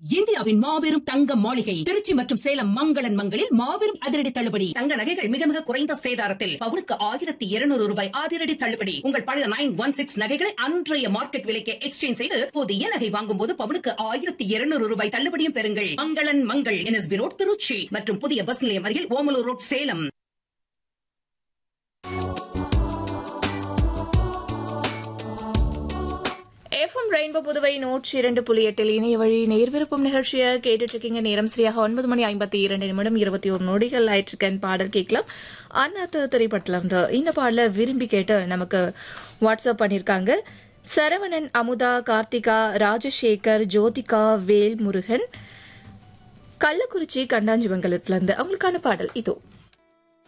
இந்தியாவின் மாபெரும் தங்க மாளிகை திருச்சி மற்றும் சேலம் மங்களன் மங்களில் மாபெரும் அதிரடி தள்ளுபடி தங்க நகைகள் மிக மிக குறைந்த சேதாரத்தில் பவுனுக்கு ஆயிரத்தி இருநூறு ரூபாய் அதிரடி தள்ளுபடி உங்கள் பழைய நைன் ஒன் சிக்ஸ் நகைகளை அன்றைய மார்க்கெட் விலைக்கு எக்ஸ்சேஞ்ச் செய்து புதிய நகை வாங்கும் போது பவுனுக்கு ஆயிரத்தி இருநூறு ரூபாய் தள்ளுபடியும் பெறுங்கள் மங்களன் மங்கள் என்எஸ்பி ரோட் திருச்சி மற்றும் புதிய பஸ் நிலையம் அருகில் Omalur road Salem FM rainbow Puduvai நூற்றி இரண்டு புள்ளி எட்டில் இணைய வழி நேர் விருப்பம் நிகழ்ச்சியை கேட்டுட்டு இருக்கீங்க நேரம் சரியாக ஒன்பது மணி ஐம்பத்தி இரண்டு நிமிடம் இருபத்தி ஒரு நொடிகள் ஆயிற்றுக்கன் பாடல் கேட்கலாம் அண்ணாத்து திரைப்படத்துல இருந்து இந்த பாடல விரும்பி கேட்டு நமக்கு வாட்ஸ்அப் பண்ணிருக்காங்க சரவணன் அமுதா கார்த்திகா ராஜசேகர் ஜோதிகா வேல் முருகன் கள்ளக்குறிச்சி கண்டாஞ்சிமங்கலத்துல இருந்து அவங்களுக்கான பாடல் இதோ